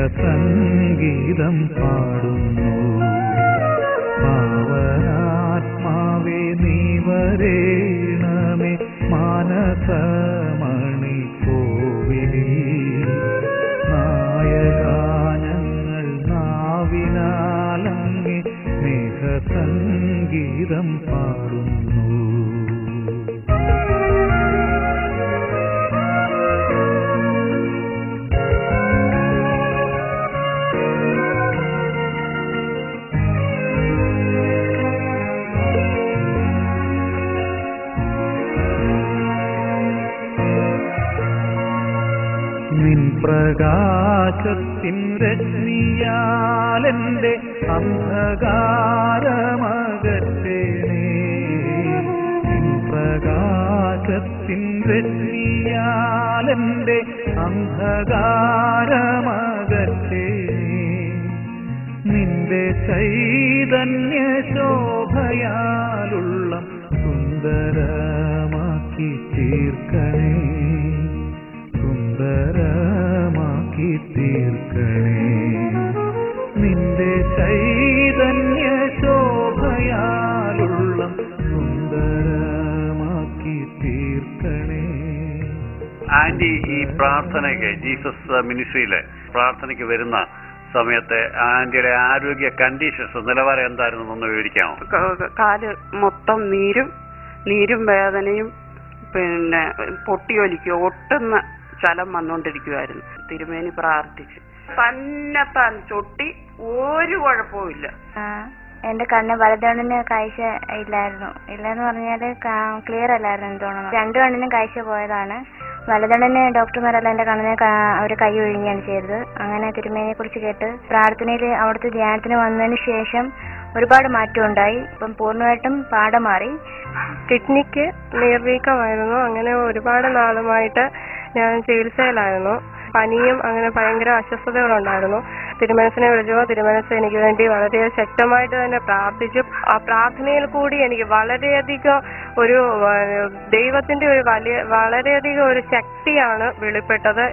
സ്നേഹസംഗീതം പാടുന്നു പാവനാത്മാവേ നീ വരേണമേ മാനസമണി കോവിലിൽ നായകാനങ്ങൾ നാവിനാലങ്ങി സ്നേഹസംഗീതം പാടുന്നു നിൻ പ്രകാശത്തിൻ രശ്മിയാലെന്റെ അന്ധകാരമകറ്റേനേ നിൻ പ്രകാശത്തിൻ രശ്മിയാലെന്റെ അന്ധകാരമകറ്റേനേ നിന്റെ ചൈതന്യ ശോഭയാലുള്ള സുന്ദരമാക്കി തീർക്കണേ സുന്ദരമാക്കി തീർക്കണേ നിന്റെ ചൈതന്യ ശോഭയാലുള്ള സുന്ദരമാക്കി തീർക്കണേ ആന്റി ഈ പ്രാർത്ഥനയ്ക്ക് ജീസസ് മിനിസ്ട്രിയിലെ പ്രാർത്ഥനയ്ക്ക് വരുന്ന സമയത്ത് ആന്റിയുടെ ആരോഗ്യ കണ്ടീഷൻസ് നിലവാരം എന്തായിരുന്നു എന്ന് വിവരിക്കാമോ ക- കാല് മൊത്തം നീരും നീരും വേദനയും പിന്നെ പൊട്ടിയൊലിക്കുക ഒട്ടുന്ന ചലം വന്നുകൊണ്ടിരിക്കുമായിരുന്നു തിരുമേനി പ്രാർത്ഥിച്ച് തന്നെത്താൻ ചൊട്ടി ഒരു കുഴപ്പവുമില്ല ആ, എന്റെ കണ്ണ് വലതുകണ്ണിന് കാഴ്ച ഇല്ലായിരുന്നു ഇല്ലെന്ന് പറഞ്ഞാല് ക്ലിയർ അല്ലായിരുന്നു എന്ന് തോന്നുന്നു രണ്ടു കണ്ണിനും കാഴ്ച പോയതാണ് വലതുകണ്ണിന് ഡോക്ടർമാരെല്ലാം എന്റെ കണ്ണിനെ കാ- അവര് കൈ ഒഴിഞ്ഞാണ് ചെയ്തത് അങ്ങനെ തിരുമേനിയെ കുറിച്ച് കേട്ട് പ്രാർത്ഥനയിൽ അവിടുത്തെ ധ്യാനത്തിന് വന്നതിന് ശേഷം ഒരുപാട് മാറ്റം ഉണ്ടായി ഇപ്പം പൂർണ്ണമായിട്ടും പാട മാറി കിഡ്നിക്ക് നീർവീക്കമായിരുന്നു അങ്ങനെ ഒരുപാട് നാളുമായിട്ട് ഞാൻ ചികിത്സയിലായിരുന്നു പനിയും അങ്ങനെ ഭയങ്കര അസ്വസ്ഥതകളുണ്ടായിരുന്നു തിരുമനസിനെ വിളിച്ചു തിരുമനസ് എനിക്ക് വേണ്ടി വളരെ ശക്തമായിട്ട് തന്നെ പ്രാർത്ഥിച്ചു ആ പ്രാർത്ഥനയിൽ കൂടി എനിക്ക് വളരെയധികം ഒരു ആ, ദൈവത്തിന്റെ ഒരു വലിയ വളരെയധികം ഒരു ശക്തിയാണ് വെളിപ്പെട്ടത്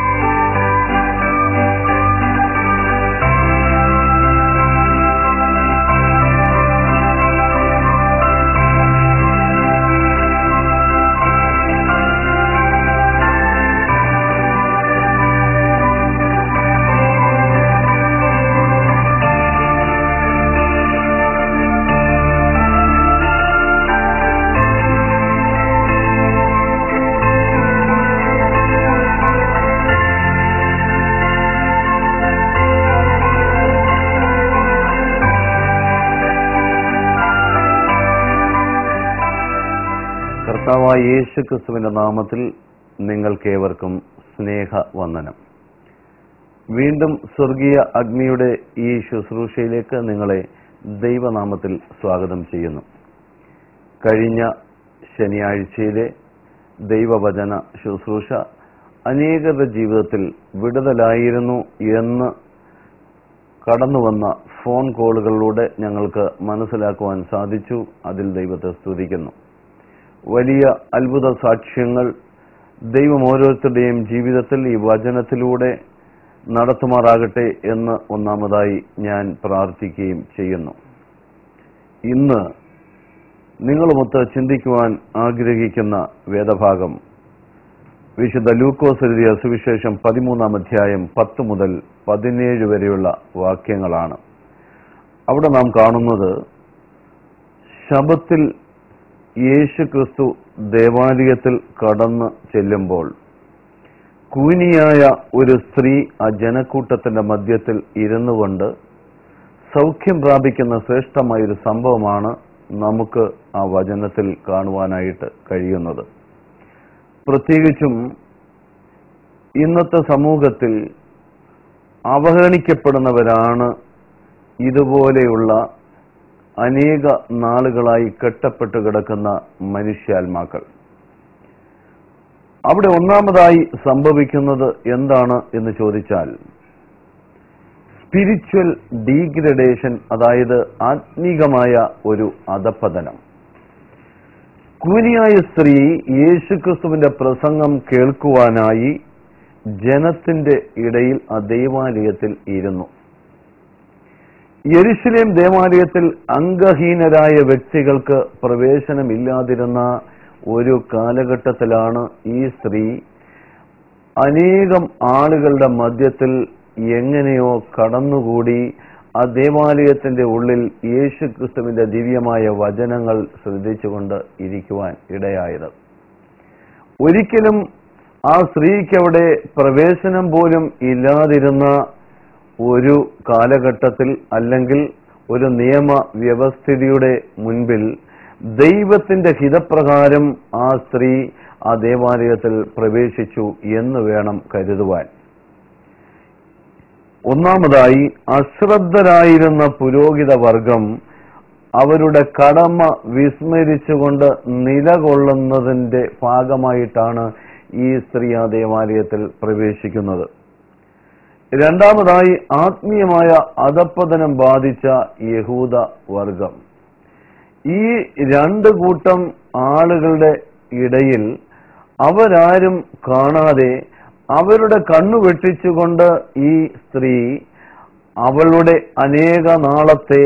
കർത്താവായ യേശു ക്രിസ്തുവിന്റെ നാമത്തിൽ നിങ്ങൾക്കേവർക്കും സ്നേഹവന്ദനം വീണ്ടും സ്വർഗീയ അഗ്നിയുടെ ഈ ശുശ്രൂഷയിലേക്ക് നിങ്ങളെ ദൈവനാമത്തിൽ സ്വാഗതം ചെയ്യുന്നു കഴിഞ്ഞ ശനിയാഴ്ചയിലെ ദൈവവചന ശുശ്രൂഷ അനേകരുടെ ജീവിതത്തിൽ വിടുതലായിരുന്നു എന്ന് കടന്നുവന്ന ഫോൺ കോളുകളിലൂടെ ഞങ്ങൾക്ക് മനസ്സിലാക്കുവാൻ സാധിച്ചു അതിൽ ദൈവത്തെ സ്തുതിക്കുന്നു വലിയ അത്ഭുത സാക്ഷ്യങ്ങൾ ദൈവം ഓരോരുത്തരുടെയും ജീവിതത്തിൽ ഈ വചനത്തിലൂടെ നടത്തുമാറാകട്ടെ എന്ന് ഒന്നാമതായി ഞാൻ പ്രാർത്ഥിക്കുകയും ചെയ്യുന്നു ഇന്ന് നിങ്ങളുമൊത്ത് ചിന്തിക്കുവാൻ ആഗ്രഹിക്കുന്ന വേദഭാഗം വിശുദ്ധ ലൂക്കോസ് എഴുതിയ സുവിശേഷം പതിമൂന്നാം അധ്യായം പത്ത് മുതൽ പതിനേഴ് വരെയുള്ള വാക്യങ്ങളാണ് അവിടെ നാം കാണുന്നത് ശബത്തിൽ യേശു ക്രിസ്തു ദേവാലയത്തിൽ കടന്നു ചെല്ലുമ്പോൾ കൂനിയായ ഒരു സ്ത്രീ ആ ജനക്കൂട്ടത്തിന്റെ മധ്യത്തിൽ ഇരുന്നു കൊണ്ട് സൗഖ്യം പ്രാപിക്കുന്ന ശ്രേഷ്ഠമായ ഒരു സംഭവമാണ് നമുക്ക് ആ വചനത്തിൽ കാണുവാനായിട്ട് കഴിയുന്നത് പ്രത്യേകിച്ചും ഇന്നത്തെ സമൂഹത്തിൽ അവഗണിക്കപ്പെടുന്നവരാണ് ഇതുപോലെയുള്ള അനേക നാളുകളായി കെട്ടപ്പെട്ട് കിടക്കുന്ന മനുഷ്യാത്മാക്കൾ അവിടെ ഒന്നാമതായി സംഭവിക്കുന്നത് എന്താണ് എന്ന് ചോദിച്ചാൽ സ്പിരിച്വൽ ഡീഗ്രഡേഷൻ അതായത് ആത്മീകമായ ഒരു അധപ്പതനം കൂനിയായ സ്ത്രീ യേശുക്രിസ്തുവിന്റെ പ്രസംഗം കേൾക്കുവാനായി ജനത്തിന്റെ ഇടയിൽ ആ ദൈവാലയത്തിൽ ഇരുന്നു യെരുശലേം ദേവാലയത്തിൽ അംഗഹീനരായ വ്യക്തികൾക്ക് പ്രവേശനമില്ലാതിരുന്ന ഒരു കാലഘട്ടത്തിലാണ് ഈ സ്ത്രീ അനേകം ആളുകളുടെ മധ്യത്തിൽ എങ്ങനെയോ കടന്നുകൂടി ആ ദേവാലയത്തിന്റെ ഉള്ളിൽ യേശു ക്രിസ്തുവിന്റെ ദിവ്യമായ വചനങ്ങൾ ശ്രദ്ധിച്ചുകൊണ്ട് ഇരിക്കുവാൻ ഇടയായത് ഒരിക്കലും ആ സ്ത്രീക്ക് അവിടെ പ്രവേശനം പോലും ഇല്ലാതിരുന്ന ഒരു കാലഘട്ടത്തിൽ അല്ലെങ്കിൽ ഒരു നിയമ വ്യവസ്ഥിതിയുടെ മുൻപിൽ ദൈവത്തിന്റെ ഹിതപ്രകാരം ആ സ്ത്രീ ആ ദേവാലയത്തിൽ പ്രവേശിച്ചു എന്ന് വേണം കരുതുവാൻ ഒന്നാമതായി അശ്രദ്ധരായിരുന്ന പുരോഹിത വർഗം അവരുടെ കടമ വിസ്മരിച്ചുകൊണ്ട് നിലകൊള്ളുന്നതിന്റെ ഭാഗമായിട്ടാണ് ഈ സ്ത്രീ ആ ദേവാലയത്തിൽ പ്രവേശിക്കുന്നത് രണ്ടാമതായി ആത്മീയമായ അധപ്പതനം ബാധിച്ച യഹൂദ വർഗം ഈ രണ്ട് കൂട്ടം ആളുകളുടെ ഇടയിൽ അവരാരും കാണാതെ അവരുടെ കണ്ണു വെട്ടിച്ചുകൊണ്ട് ഈ സ്ത്രീ അവളുടെ അനേക നാളത്തെ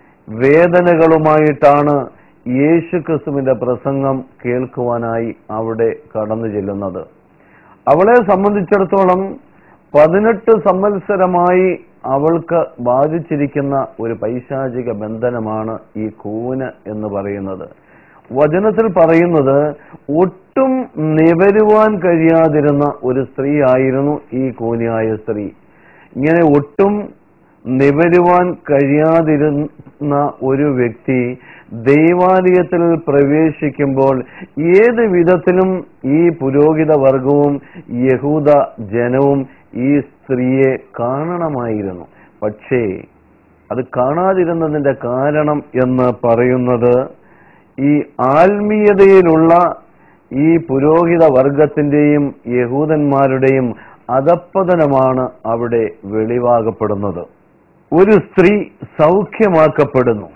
വേദനകളുമായിട്ടാണ് യേശു ക്രിസ്തുവിന്റെ പ്രസംഗം കേൾക്കുവാനായി അവിടെ കടന്നു ചെല്ലുന്നത് അവളെ സംബന്ധിച്ചിടത്തോളം പതിനെട്ട് സംവത്സരമായി അവൾക്ക് ബാധിച്ചിരിക്കുന്ന ഒരു പൈശാചിക ബന്ധനമാണ് ഈ കൂന് എന്ന് പറയുന്നത് വചനത്തിൽ പറയുന്നത് ഒട്ടും നിവരുവാൻ കഴിയാതിരുന്ന ഒരു സ്ത്രീ ആയിരുന്നു ഈ കൂനിയായ സ്ത്രീ ഇങ്ങനെ ഒട്ടും നിവരുവാൻ കഴിയാതിരുന്ന ഒരു വ്യക്തി ദൈവാലയത്തിൽ പ്രവേശിക്കുമ്പോൾ ഏത് വിധത്തിലും ഈ പുരോഹിത വർഗവും യഹൂദ ജനവും ഈ സ്ത്രീയെ കാണണമായിരുന്നു പക്ഷേ അത് കാണാതിരുന്നതിന്റെ കാരണം എന്ന് പറയുന്നത് ഈ ആത്മീയതയിലുള്ള ഈ പുരോഹിത വർഗത്തിന്റെയും യഹൂദന്മാരുടെയും അധപ്പതനമാണ് അവിടെ വെളിവാകപ്പെടുന്നത് ഒരു സ്ത്രീ സൗഖ്യമാക്കപ്പെടുന്നു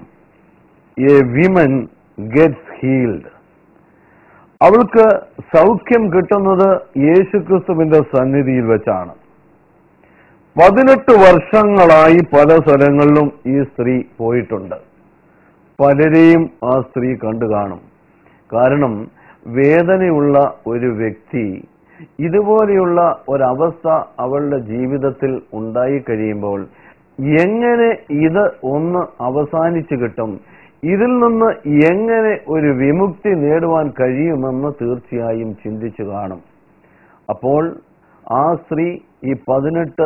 എ വിമൻ ഗെറ്റ്സ് ഹീൽഡ് അവൾക്ക് സൗഖ്യം കിട്ടുന്നത് യേശുക്രിസ്തുവിന്റെ സന്നിധിയിൽ വെച്ചാണ് പതിനെട്ട് വർഷങ്ങളായി പല സ്ഥലങ്ങളിലും ഈ സ്ത്രീ പോയിട്ടുണ്ട് പലരെയും ആ സ്ത്രീ കണ്ടു കാണും കാരണം വേദനയുള്ള ഒരു വ്യക്തി ഇതുപോലെയുള്ള ഒരവസ്ഥ അവളുടെ ജീവിതത്തിൽ ഉണ്ടായി കഴിയുമ്പോൾ എങ്ങനെ ഇത് ഒന്ന് അവസാനിച്ചു കിട്ടും ഇതിൽ നിന്ന് എങ്ങനെ ഒരു വിമുക്തി നേടുവാൻ കഴിയുമെന്ന് തീർച്ചയായും ചിന്തിച്ചു കാണും അപ്പോൾ ആ സ്ത്രീ ഈ പതിനെട്ട്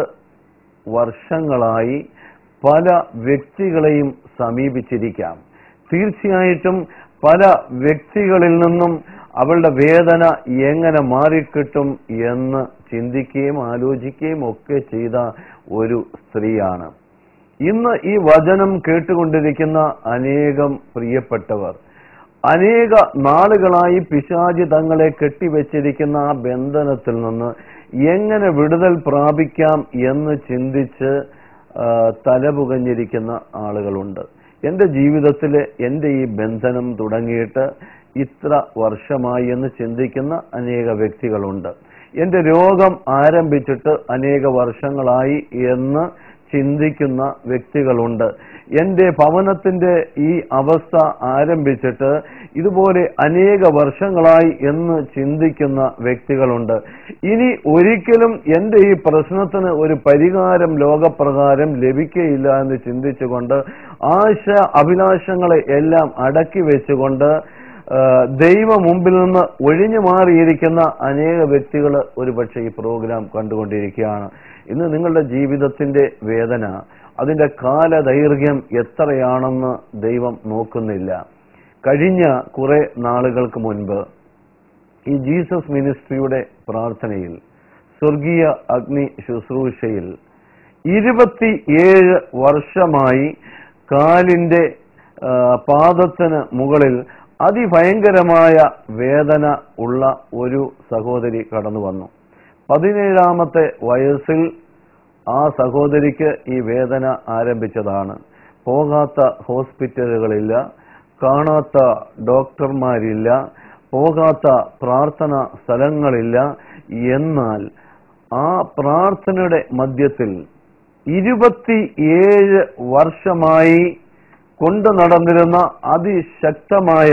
വർഷങ്ങളായി പല വ്യക്തികളെയും സമീപിച്ചിരിക്കാം തീർച്ചയായിട്ടും പല വ്യക്തികളിൽ നിന്നും അവളുടെ വേദന എങ്ങനെ മാറിക്കിട്ടും എന്ന് ചിന്തിക്കുകയും ആലോചിക്കുകയും ഒക്കെ ചെയ്ത ഒരു സ്ത്രീയാണ് ഇന്ന് ഈ വചനം കേട്ടുകൊണ്ടിരിക്കുന്ന അനേകം പ്രിയപ്പെട്ടവർ അനേക നാളുകളായി പിശാചി തങ്ങളെ കെട്ടിവെച്ചിരിക്കുന്ന ആ ബന്ധനത്തിൽ നിന്ന് എങ്ങനെ വിടുതൽ പ്രാപിക്കാം എന്ന് ചിന്തിച്ച് ആ, തലപുകഞ്ഞിരിക്കുന്ന ആളുകളുണ്ട് എന്റെ ജീവിതത്തിലെ എന്റെ ഈ ബന്ധനം തുടങ്ങിയിട്ട് ഇത്ര വർഷമായി എന്ന് ചിന്തിക്കുന്ന അനേക വ്യക്തികളുണ്ട് എന്റെ രോഗം ആരംഭിച്ചിട്ട് അനേക വർഷങ്ങളായി എന്ന് ചിന്തിക്കുന്ന വ്യക്തികളുണ്ട് എന്റെ ഭവനത്തിന്റെ ഈ അവസ്ഥ ആരംഭിച്ചിട്ട് ഇതുപോലെ അനേക വർഷങ്ങളായി എന്ന് ചിന്തിക്കുന്ന വ്യക്തികളുണ്ട് ഇനി ഒരിക്കലും എന്റെ ഈ പ്രശ്നത്തിന് ഒരു പരിഹാരം ലോകപ്രകാരം ലഭിക്കയില്ല എന്ന് ചിന്തിച്ചുകൊണ്ട് ആശ അഭിലാഷങ്ങളെ എല്ലാം അടക്കി വെച്ചുകൊണ്ട് ആ, ദൈവ മുമ്പിൽ നിന്ന് ഒഴിഞ്ഞു മാറിയിരിക്കുന്ന അനേക വ്യക്തികൾ ഒരുപക്ഷെ ഈ പ്രോഗ്രാം കണ്ടുകൊണ്ടിരിക്കുകയാണ് ഇന്ന് നിങ്ങളുടെ ജീവിതത്തിന്റെ വേദന അതിന്റെ കാലദൈർഘ്യം എത്രയാണെന്ന് ദൈവം നോക്കുന്നില്ല കഴിഞ്ഞ കുറെ നാളുകൾക്ക് മുൻപ് ഈ ജീസസ് മിനിസ്ട്രിയുടെ പ്രാർത്ഥനയിൽ സ്വർഗീയ അഗ്നി ശുശ്രൂഷയിൽ ഇരുപത്തിയേഴ് വർഷമായി കാലിന്റെ ആ, പാദത്തിന് മുകളിൽ അതിഭയങ്കരമായ വേദന ഉള്ള ഒരു സഹോദരി കടന്നു വന്നു പതിനേഴാമത്തെ വയസ്സിൽ ആ സഹോദരിക്ക് ഈ വേദന ആരംഭിച്ചതാണ് പോകാത്ത ഹോസ്പിറ്റലുകളില്ല കാണാത്ത ഡോക്ടർമാരില്ല പോകാത്ത പ്രാർത്ഥന സ്ഥലങ്ങളില്ല എന്നാൽ ആ പ്രാർത്ഥനയുടെ മധ്യത്തിൽ ഇരുപത്തിയേഴ് വർഷമായി കൊണ്ടു നടന്നിരുന്ന അതിശക്തമായ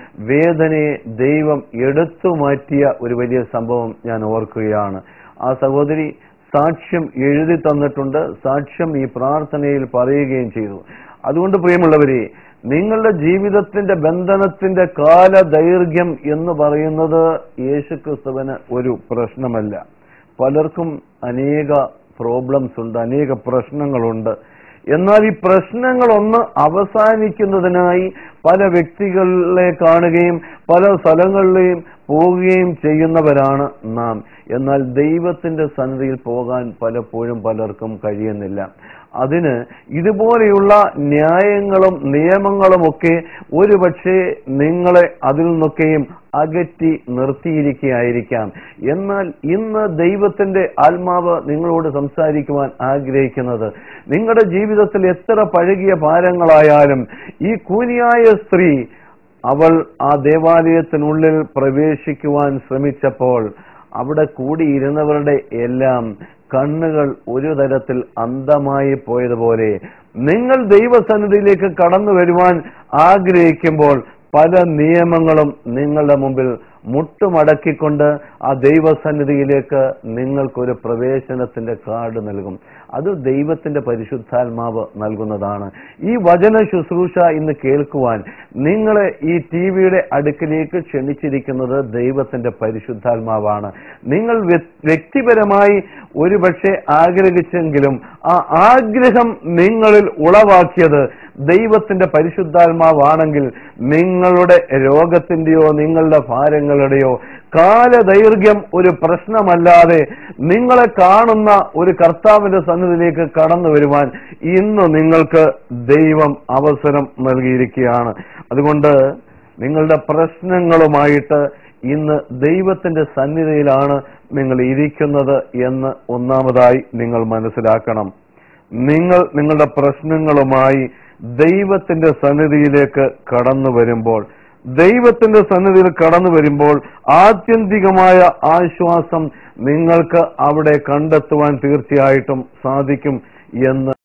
വേദനയെ ദൈവം എടുത്തു മാറ്റിയ ഒരു വലിയ സംഭവം ഞാൻ ഓർക്കുകയാണ് ആ സഹോദരി സാക്ഷ്യം എഴുതി തന്നിട്ടുണ്ട് സാക്ഷ്യം ഈ പ്രാർത്ഥനയിൽ പറയുകയും ചെയ്തു അതുകൊണ്ട് പ്രിയമുള്ളവരെ നിങ്ങളുടെ ജീവിതത്തിന്റെ ബന്ധനത്തിന്റെ കാലദൈർഘ്യം എന്ന് പറയുന്നത് യേശുക്രിസ്തുവിന് ഒരു പ്രശ്നമല്ല പലർക്കും അനേക പ്രോബ്ലംസ് ഉണ്ട് അനേക പ്രശ്നങ്ങളുണ്ട് എന്നാൽ ഈ പ്രശ്നങ്ങളൊന്ന് അവസാനിക്കുന്നതിനായി പല വ്യക്തികളെ കാണുകയും പല സ്ഥലങ്ങളിലെയും പോവുകയും ചെയ്യുന്നവരാണ് നാം എന്നാൽ ദൈവത്തിന്റെ സന്നിധിയിൽ പോകാൻ പലപ്പോഴും പലർക്കും കഴിയുന്നില്ല അതിന് ഇതുപോലെയുള്ള ന്യായങ്ങളും നിയമങ്ങളുമൊക്കെ ഒരുപക്ഷെ നിങ്ങളെ അതിൽ നിന്നൊക്കെയും അകറ്റി നിർത്തിയിരിക്കുകയായിരിക്കാം എന്നാൽ ഇന്ന് ദൈവത്തിന്റെ ആത്മാവ് നിങ്ങളോട് സംസാരിക്കുവാൻ ആഗ്രഹിക്കുന്നത് നിങ്ങളുടെ ജീവിതത്തിൽ എത്ര പഴകിയ ഭാരങ്ങളായാലും ഈ കൂനിയായ സ്ത്രീ അവൾ ആ ദേവാലയത്തിനുള്ളിൽ പ്രവേശിക്കുവാൻ ശ്രമിച്ചപ്പോൾ അവിടെ കൂടിയിരുന്നവരുടെ എല്ലാം കണ്ണുകൾ ഒരു തരത്തിൽ അന്ധമായി പോയതുപോലെ നിങ്ങൾ ദൈവസന്നിധിയിലേക്ക് കടന്നു വരുവാൻ ആഗ്രഹിക്കുമ്പോൾ പല നിയമങ്ങളും നിങ്ങളുടെ മുമ്പിൽ മുട്ടുമടക്കിക്കൊണ്ട് ആ ദൈവസന്നിധിയിലേക്ക് നിങ്ങൾക്കൊരു പ്രവേശനത്തിന്റെ കാർഡ് നൽകും അത് ദൈവത്തിന്റെ പരിശുദ്ധാത്മാവ് നൽകുന്നതാണ് ഈ വചന ശുശ്രൂഷ ഇന്ന് കേൾക്കുവാൻ നിങ്ങളെ ഈ ടി വിയുടെ അടുക്കിലേക്ക് ക്ഷണിച്ചിരിക്കുന്നത് ദൈവത്തിന്റെ പരിശുദ്ധാത്മാവാണ് നിങ്ങൾ വ്യ- വ്യക്തിപരമായി ഒരുപക്ഷെ ആഗ്രഹിച്ചെങ്കിലും ആ ആഗ്രഹം നിങ്ങളിൽ ഉളവാക്കിയത് ദൈവത്തിന്റെ പരിശുദ്ധാത്മാവാണെങ്കിൽ നിങ്ങളുടെ രോഗത്തിന്റെയോ നിങ്ങളുടെ ഭാരങ്ങളുടെയോ കാലദൈർഘ്യം ഒരു പ്രശ്നമല്ലാതെ നിങ്ങളെ കാണുന്ന ഒരു കർത്താവിന്റെ സന്നിധിയിലേക്ക് കടന്നു വരുവാൻ ഇന്ന് നിങ്ങൾക്ക് ദൈവം അവസരം നൽകിയിരിക്കുകയാണ് അതുകൊണ്ട് നിങ്ങളുടെ പ്രശ്നങ്ങളുമായിട്ട് ഇന്ന് ദൈവത്തിന്റെ സന്നിധിയിലാണ് നിങ്ങൾ ഇരിക്കുന്നത് എന്ന് ഒന്നാമതായി നിങ്ങൾ മനസ്സിലാക്കണം നിങ്ങൾ നിങ്ങളുടെ പ്രശ്നങ്ങളുമായി ദൈവത്തിന്റെ സന്നിധിയിലേക്ക് കടന്നു വരുമ്പോൾ ദൈവത്തിന്റെ സന്നിധിയിൽ കടന്നു വരുമ്പോൾ ആത്യന്തികമായ ആശ്വാസം നിങ്ങൾക്ക് അവിടെ കണ്ടെത്തുവാൻ തീർച്ചയായിട്ടും സാധിക്കും എന്ന്